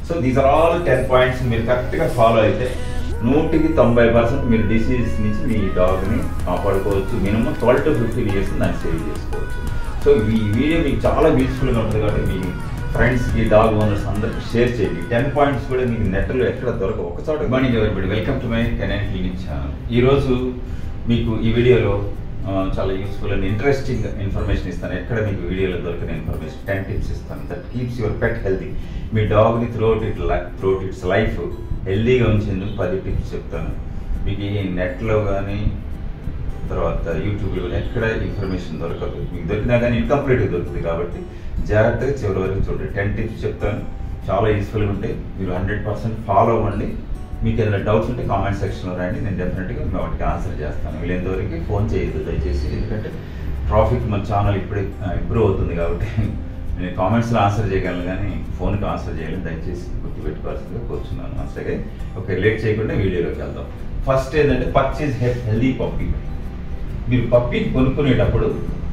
So these are all ten points మీరు కరెక్ట్గా follow అయితే నూటికి తొంభై పర్సెంట్ మీరు డిసీజ్ నుంచి మీ డాగ్ని కాపాడుకోవచ్చు minimum twelve to fifteen years దాన్ని సేవ్ చేసుకోవచ్చు సో ఈ వీడియో మీకు చాలా యూస్ఫుల్గా ఉంటుంది కాబట్టి మీ ఫ్రెండ్స్కి డాగ్ ఓనర్స్ అందరికి షేర్ చేయండి టెన్ పాయింట్స్ కూడా మీకు నెట్లో ఎక్కడ దొరకవు ఒక చోట morning everybody welcome to my canine clinic channel ఈరోజు మీకు ఈ వీడియోలో ఆ, చాలా యూస్ఫుల్ అండ్ ఇంట్రెస్టింగ్ ఇన్ఫర్మేషన్ ఇస్తాను ఎక్కడ మీకు వీడియోలో దొరికిన ఇన్ఫర్మేషన్ టెన్ టిప్స్ ఇస్తాను that keeps your pet healthy మీ డాగ్ని throughout it throughout its life హెల్తీగా ఉంచేందుకు పది టిప్స్ చెప్తాను మీకు ఈ నెట్లో కానీ తర్వాత యూట్యూబ్లో ఎక్కడ ఇన్ఫర్మేషన్ దొరకదు మీకు దొరికినా కానీ ఇన్కంప్లీట్గా దొరుకుతుంది కాబట్టి జాగ్రత్తగా చివరి వరకు చూడండి టెన్ టిప్స్ చెప్తాను చాలా యూస్ఫుల్గా ఉంటాయి మీరు హండ్రెడ్ పర్సెంట్ ఫాలో అవ్వండి మీకు ఏదైనా డౌట్స్ ఉంటే కామెంట్ సెక్షన్లో రండి నేను డెఫినెట్గా మేము వాటికి ఆన్సర్ చేస్తాను వీళ్ళంతవరకు ఫోన్ చేయొద్దు దయచేసి ఎందుకంటే ట్రాఫిక్ మన ఛానల్ ఇప్పుడే ఇంప్రూవ్ అవుతుంది కాబట్టి నేను కామెంట్స్లో ఆన్సర్ చేయగలను కానీ ఫోన్కి ఆన్సర్ చేయలేను దయచేసి గుర్తుపెట్టుకోవాల్సిందిగా కూర్చున్నాను అంతే ఓకే లేట్ చేయకుండా వీడియోలోకి వెళ్దాం ఫస్ట్ ఏంటంటే పర్చేజ్ హెల్దీ పప్పీ మీరు పప్పీని కొనుక్కునేటప్పుడు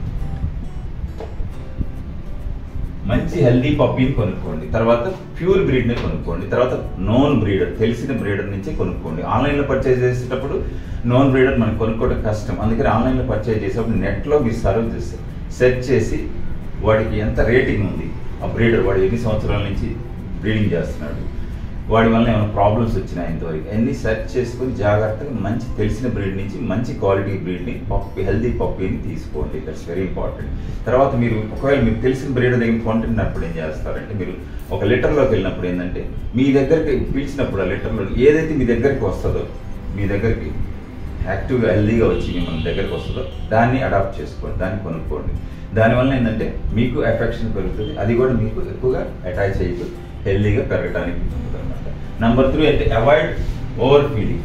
మంచి హెల్దీ పప్పీని కొనుక్కోండి తర్వాత ప్యూర్ బ్రీడ్ని కొనుక్కోండి తర్వాత నోన్ బ్రీడర్ తెలిసిన బ్రీడర్ నుంచి కొనుక్కోండి ఆన్లైన్లో పర్చేజ్ చేసేటప్పుడు నోన్ బ్రీడర్ మనకు కొనుక్కోవడం కష్టం అందుకని ఆన్లైన్లో పర్చేజ్ చేసేటప్పుడు నెట్లో మీరు సర్వ్ చేస్తే సెర్చ్ చేసి వాడికి ఎంత రేటింగ్ ఉంది ఆ బ్రీడర్ వాడు ఎన్ని సంవత్సరాల నుంచి బ్రీడింగ్ చేస్తున్నాడు వాడి వల్ల ఏమైనా ప్రాబ్లమ్స్ వచ్చినాయి ఇంతవరకు అన్ని సెర్చ్ చేసుకుని జాగ్రత్తగా మంచి తెలిసిన బ్రీడ్ నుంచి మంచి క్వాలిటీ బ్రీడ్ని పప్పి హెల్దీ పప్పీని తీసుకోండి దట్స్ వెరీ ఇంపార్టెంట్ తర్వాత మీరు ఒకవేళ మీకు తెలిసిన బ్రీడ్ దగ్గర కొంటున్నప్పుడు ఏం చేస్తారంటే మీరు ఒక లిటర్లోకి వెళ్ళినప్పుడు ఏంటంటే మీ దగ్గరికి పిలిచినప్పుడు ఆ లిటర్లో ఏదైతే మీ దగ్గరికి వస్తుందో మీ దగ్గరికి యాక్టివ్గా హెల్దీగా వచ్చి మిమ్మల్ని దగ్గరికి వస్తుందో దాన్ని అడాప్ట్ చేసుకోండి దాన్ని కొనుక్కోండి దానివల్ల ఏంటంటే మీకు ఎఫెక్షన్ పెరుగుతుంది అది కూడా మీకు ఎక్కువగా అటాచ్ అయ్యి హెల్దీగా పెరగడానికి ఉంటుంది అనమాట నెంబర్ త్రీ అంటే avoid overfeeding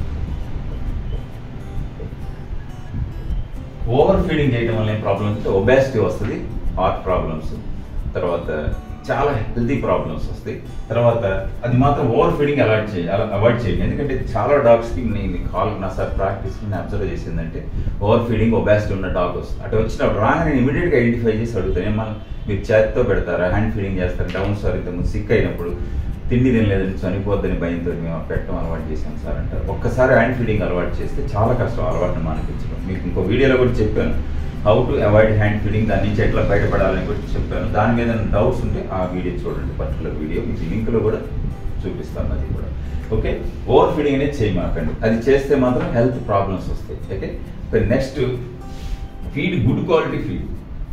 overfeeding చేయడం వల్ల ఏం ప్రాబ్లమ్స్ అంటే ఒబేసిటీ వస్తుంది హార్ట్ ప్రాబ్లమ్స్ తర్వాత చాలా హెల్తీ ప్రాబ్లమ్స్ వస్తాయి తర్వాత అది మాత్రం ఓవర్ ఫీడింగ్ అవాయిడ్ చేయాలి అవాయిడ్ చేయండి ఎందుకంటే చాలా డాగ్స్కి నేను కాల్ నా సార్ ప్రాక్టీస్ నేను అబ్జర్వ్ చేసిందంటే ఓవర్ ఫీడింగ్ ఒబేసిటీ ఉన్న డాగ్ వస్తుంది అటు వచ్చినప్పుడు రాగానే నేను ఇమీడియట్గా ఐడెంటిఫై చేసి అడుగుతాను ఏమన్నా మీరు చేతితో పెడతారా హ్యాండ్ ఫీడింగ్ చేస్తారు డౌన్ సార్ ఇంతకు సిక్ అయినప్పుడు తిండి తినలేదని చనిపోద్దని భయంతో మేము పెట్టడం అలవాటు చేశాం సార్ అంటారు ఒక్కసారి హ్యాండ్ ఫీడింగ్ అలవాటు చేస్తే చాలా కష్టం అలవాటును మానిపించడం మీకు ఇంకో వీడియోలో కూడా చెప్పాను how to avoid hand feeding దాని నుంచి ఎట్లా బయటపడాలని కూడా చెప్పాను దాని మీద డౌట్స్ ఉంటే ఆ వీడియో చూడండి పర్టికులర్ వీడియో మీకు లింక్లో కూడా చూపిస్తాను అది కూడా ఓకే ఓవర్ ఫీడింగ్ అనేది చేయమాకండి అది చేస్తే మాత్రం హెల్త్ ప్రాబ్లమ్స్ వస్తాయి okay next feed good quality feed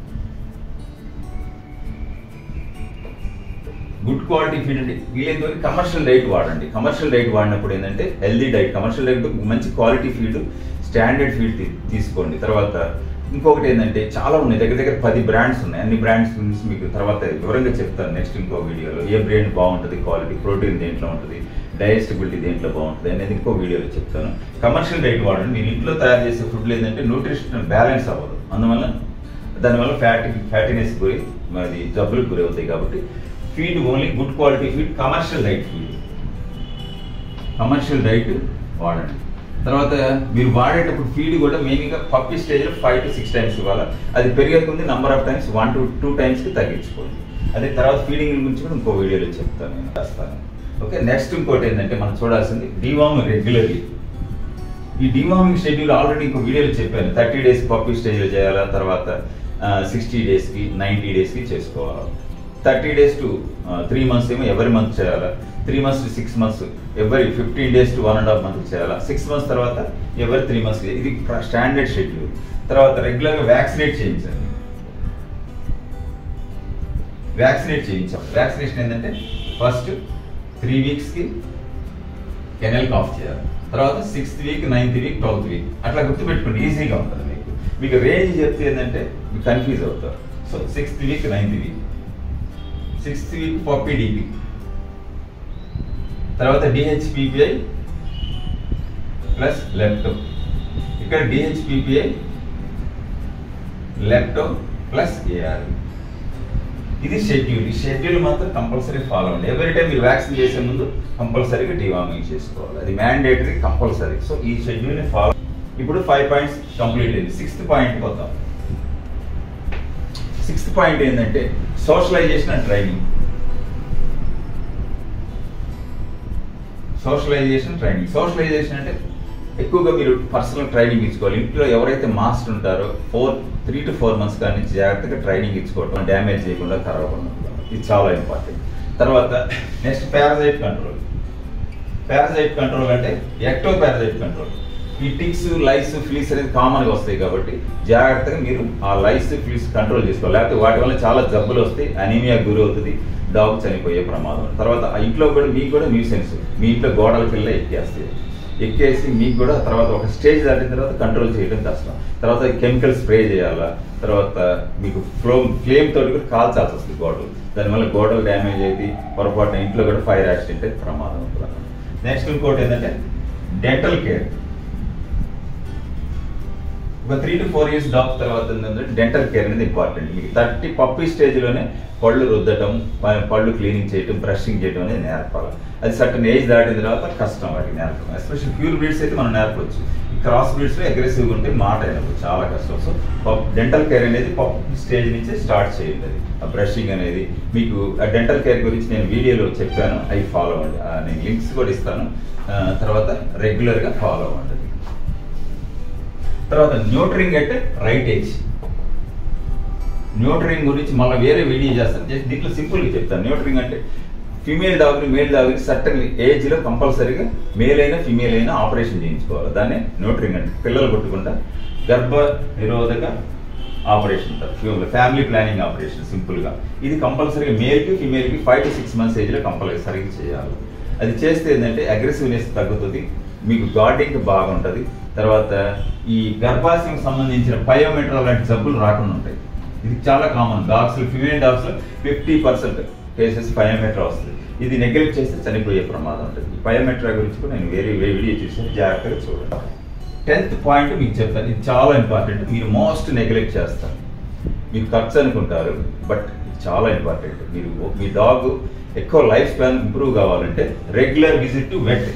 good quality feed అంటే వీలైనంత కమర్షియల్ డైట్ వాడండి కమర్షియల్ డైట్ వాడినప్పుడు ఏంటంటే హెల్దీ డైట్ కమర్షియల్ డైట్ మంచి క్వాలిటీ ఫీడ్ స్టాండర్డ్ ఫీడ్ తీసుకోండి తర్వాత ఇంకొకటి ఏంటంటే చాలా ఉన్నాయి దగ్గర దగ్గర పది బ్రాండ్స్ ఉన్నాయి అన్ని బ్రాండ్స్ గురించి మీకు తర్వాత వివరంగా చెప్తాను నెక్స్ట్ ఇంకో వీడియోలో ఏ బ్రాండ్ బాగుంటుంది క్వాలిటీ ప్రోటీన్ దేంట్లో ఉంటుంది డైజెస్టిబిలిటీ దేంట్లో బాగుంటుంది అనేది ఇంకో వీడియోలో చెప్తాను కమర్షియల్ డైట్ వాడండి మీరు ఇంట్లో తయారు చేసే ఫుడ్లో ఏంటంటే న్యూట్రిషన్ బ్యాలెన్స్ అవ్వదు అందువల్ల దానివల్ల ఫ్యాటీ ఫ్యాటీనెస్ గురి అది జబ్బులకు గురి అవుతాయి కాబట్టి feed only good quality feed commercial diet feed commercial diet వాడండి తర్వాత మీరు వాడేటప్పుడు ఫీడ్ కూడా మెయిన్గా పప్పి స్టేజ్లో ఫైవ్ టు సిక్స్ టైమ్స్ ఇవ్వాలి అది పెరిగేకుంది number of times one to two టైమ్స్కి తగ్గించుకోండి అదే తర్వాత ఫీడింగ్ గురించి కూడా ఇంకో వీడియోలో చెప్తాను నేను చేస్తాను ఓకే నెక్స్ట్ ఇంకోటి ఏంటంటే మనం చూడాల్సింది డివామ్ రెగ్యులర్లీ ఈ డివామింగ్ షెడ్యూల్ ఆల్రెడీ ఇంకో వీడియోలో చెప్పాను థర్టీ డేస్ పప్పి స్టేజ్లో చేయాలా తర్వాత సిక్స్టీ డేస్కి నైంటీ డేస్కి చేసుకోవాలి thirty days to three months ఏమో ఎవరి మంత్ చేయాలా three months to six months every fifteen days to one and half month చేయాలా సిక్స్ మంత్స్ తర్వాత ఎవరి త్రీ మంత్స్ ఇది స్టాండర్డ్ షెడ్యూల్ తర్వాత రెగ్యులర్గా వ్యాక్సినేట్ చేయించాలి వ్యాక్సినేట్ చేయించాం వ్యాక్సినేషన్ ఏంటంటే ఫస్ట్ త్రీ వీక్స్కి కెనల్ ఆఫ్ చేయాలి తర్వాత sixth week ninth week twelfth week అట్లా గుర్తుపెట్టుకోండి ఈజీగా ఉంటుంది మీకు మీకు రేంజ్ చెప్తే ఏంటంటే మీకు కన్ఫ్యూజ్ అవుతారు so sixth week ninth week sixth week puppy DP తర్వాత డిహెచ్పిపిఐ ప్లస్ లెప్టో ఇక్కడ డిహెచ్పిపిఐ లెప్టో ప్లస్ ఏఆర్ ఇది షెడ్యూల్ ఈ షెడ్యూల్ మాత్రం కంపల్సరీ ఫాలో అవ్వండి ఎవరి టైం మీరు వ్యాక్సిన్ చేసే ముందు కంపల్సరీగా డివామింగ్ చేసుకోవాలి అది మ్యాండేటరీ కంపల్సరీ సో ఈ షెడ్యూల్ని ఫాలో ఇప్పుడు ఫైవ్ పాయింట్స్ కంప్లీట్ అయింది సిక్స్త్ పాయింట్కి వద్దాం సిక్స్త్ పాయింట్ ఏంటంటే socialization and training socialization training socialization అంటే ఎక్కువగా మీరు పర్సనల్ ట్రైనింగ్ ఇచ్చుకోవాలి ఇంట్లో ఎవరైతే మాస్టర్ ఉంటారో four three to four months కానీ జాగ్రత్తగా ట్రైనింగ్ ఇచ్చుకోవడం డ్యామేజ్ చేయకుండా ఖరాబ్ ఉండకుండా ఇది చాలా ఇంపార్టెంట్ తర్వాత next parasite control parasite control అంటే ఎక్టో పారాసైట్ కంట్రోల్ ఈ టిక్స్ లైస్ ఫ్లీస్ అనేది కామన్గా వస్తాయి కాబట్టి జాగ్రత్తగా మీరు ఆ లైస్ ఫ్లీస్ కంట్రోల్ చేసుకోవాలి లేకపోతే వాటి వల్ల చాలా జబ్బులు వస్తాయి అనీమియా గురి అవుతుంది డాగ్ చనిపోయే ప్రమాదం ఉంది. తర్వాత ఆ ఇంట్లో కూడా మీకు కూడా న్యూసెన్స్ మీ ఇంట్లో గోడల పిల్ల ఎక్కేస్తాయి ఎక్కేసి మీకు కూడా తర్వాత ఒక స్టేజ్ దాటిన తర్వాత కంట్రోల్ చేయడం కష్టం తర్వాత కెమికల్ స్ప్రే చేయాలా తర్వాత మీకు ఫ్లో ఫ్లేమ్ తోటి కూడా కాల్చాల్సి వస్తుంది గోడలు దానివల్ల గోడలు డ్యామేజ్ అయితే పొరపాటున ఇంట్లో కూడా ఫైర్ యాక్సిడెంట్ అయితే ప్రమాదం ఉంటుంది నెక్స్ట్ ఇంకోటి ఏంటంటే డెంటల్ కేర్ ఒక త్రీ టు ఫోర్ ఇయర్స్ డాక్ తర్వాత ఏంటంటే డెంటల్ కేర్ అనేది ఇంపార్టెంట్ మీకు థర్టీ పప్పీ స్టేజ్లోనే పళ్ళు రుద్దటం ప- పళ్ళు క్లీనింగ్ చేయటం బ్రషింగ్ చేయటం అనేది నేర్పాలి అది సర్టన్ ఏజ్ దాటిన తర్వాత కష్టం వాటికి నేర్పడం ఎస్పెషల్ ప్యూర్ బ్రీడ్స్ అయితే మనం నేర్పవచ్చు ఈ క్రాస్ బ్రీడ్స్లో అగ్రెసివ్గా ఉంటే మాట అయినప్పుడు చాలా కష్టం సో డెంటల్ కేర్ అనేది పప్పీ స్టేజ్ నుంచి స్టార్ట్ చేయండి అది ఆ బ్రషింగ్ అనేది మీకు ఆ డెంటల్ కేర్ గురించి నేను వీడియోలో చెప్పాను అవి ఫాలో అవ్వండి ఆ, నేను లింక్స్ కూడా ఇస్తాను ఆ, తర్వాత రెగ్యులర్గా ఫాలో అవ్వండి తర్వాత న్యూట్రింగ్ అంటే రైట్ ఏజ్ న్యూట్రింగ్ గురించి మళ్ళీ వేరే వీడియో చేస్తాను జస్ట్ దీంట్లో సింపుల్గా చెప్తాను న్యూట్రింగ్ అంటే ఫిమేల్ డాగ్ని మేల్ డాగ్ని సర్టన్ ఏజ్లో కంపల్సరీగా మేల్ అయినా ఫిమేల్ అయినా ఆపరేషన్ చేయించుకోవాలి దాన్ని న్యూట్రింగ్ అంటే పిల్లలు పుట్టకుండా గర్భ నిరోధక ఆపరేషన్ అంటారు ఫ్యామిలీ ప్లానింగ్ ఆపరేషన్ సింపుల్గా ఇది కంపల్సరీగా మేల్కి ఫిమేల్కి ఫైవ్ టు సిక్స్ మంత్స్ ఏజ్లో కంపల్సరీగా చేయాలి అది చేస్తే ఏంటంటే అగ్రెసివ్నెస్ తగ్గుతుంది మీకు గార్డింగ్ బాగుంటుంది తర్వాత ఈ గర్భాశయం సంబంధించిన పయోమెట్రా లాంటి జబ్బులు రాకుండా ఉంటాయి ఇది చాలా common dogs female dogs fifty percent cases pyometra వస్తుంది ఇది నెగ్లెక్ట్ చేస్తే చనిపోయే ప్రమాదం ఉంటుంది ఈ పయోమెట్రా గురించి కూడా నేను వేరే వేరే వీడియో చూసాను జాగ్రత్తగా చూడండి టెన్త్ పాయింట్ మీకు చెప్తాను ఇది చాలా ఇంపార్టెంట్ మీరు మోస్ట్ నెగ్లెక్ట్ చేస్తారు మీరు ఖర్చు అనుకుంటారు బట్ ఇది చాలా ఇంపార్టెంట్ మీరు మీ డాగ్ ఎక్కువ లైఫ్ స్పాన్ ఇంప్రూవ్ కావాలంటే regular visit to vet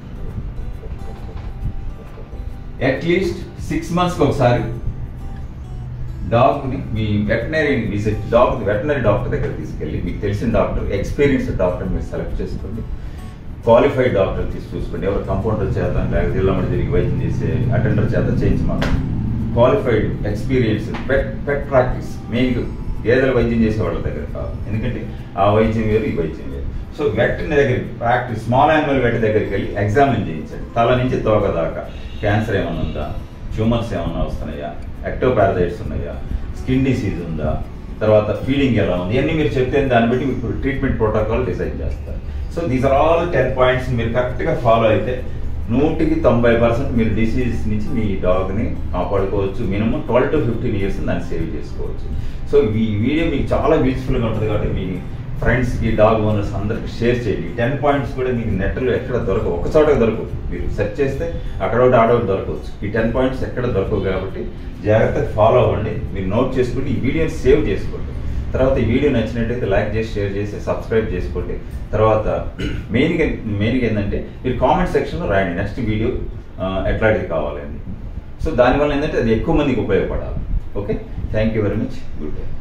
at least six మంత్స్కి ఒకసారి డాగ్ని మీ veterinary visit dog veterinary doctor దగ్గర తీసుకెళ్ళి మీకు తెలిసిన డాక్టర్ ఎక్స్పీరియన్స్డ్ డాక్టర్ మీరు సెలెక్ట్ చేసుకోండి క్వాలిఫైడ్ డాక్టర్ తీసి చూసుకోండి ఎవరు కంపౌండర్ చేత లేకపోతే జిల్లామడి తిరిగి వైద్యం చేసే అటెండర్ చేత చేయించమని qualified experience pet pet practice main గేదెల వైద్యం చేసే వాళ్ళ దగ్గర కాదు ఎందుకంటే ఆ వైద్యం వేరు ఈ వైద్యం వేరు సో వెటర్నరీ దగ్గర ప్రాక్టీస్ స్మాల్ యానిమల్ వెట్ దగ్గరికి వెళ్ళి ఎగ్జామిన్ చేయించండి తల నుంచి తోక దాకా క్యాన్సర్ ఏమైనా ఉందా ట్యూమర్స్ ఏమైనా వస్తున్నాయా యాక్టోపారసైట్స్ ఉన్నాయా స్కిన్ డిసీజ్ ఉందా తర్వాత ఫీలింగ్ ఎలా ఉంది ఇవన్నీ మీరు చెప్తే దాన్ని బట్టి మీకు ట్రీట్మెంట్ ప్రోటోకాల్ డిజైన్ చేస్తారు so these are all ten points మీరు కరెక్ట్గా ఫాలో అయితే నూటికి తొంభై పర్సెంట్ మీరు డిసీజ్ నుంచి మీ డాగ్ని కాపాడుకోవచ్చు minimum twelve to fifteen years దాన్ని సేవ్ చేసుకోవచ్చు సో ఈ వీడియో మీకు చాలా యూస్ఫుల్గా ఉంటుంది కాబట్టి మీ ఫ్రెండ్స్కి డాగ్ ఓనర్స్ అందరికి షేర్ చేయండి టెన్ పాయింట్స్ కూడా మీకు నెట్లో ఎక్కడ దొరకవు ఒక చోట దొరకవు మీరు సెర్చ్ చేస్తే అక్కడ ఒకటి ఆడ ఒకటి దొరకవచ్చు ఈ టెన్ పాయింట్స్ ఎక్కడ దొరకవు కాబట్టి జాగ్రత్తగా ఫాలో అవ్వండి మీరు నోట్ చేసుకుంటే ఈ వీడియోని సేవ్ చేసుకోండి తర్వాత ఈ వీడియో నచ్చినట్టయితే లైక్ చేసి షేర్ చేసి సబ్స్క్రైబ్ చేసుకోండి తర్వాత మెయిన్గా మెయిన్గా ఏంటంటే మీరు కామెంట్ సెక్షన్లో రాయండి నెక్స్ట్ వీడియో ఎట్లాంటిది కావాలండి సో దానివల్ల ఏంటంటే అది ఎక్కువ మందికి ఉపయోగపడాలి okay thank you very much good day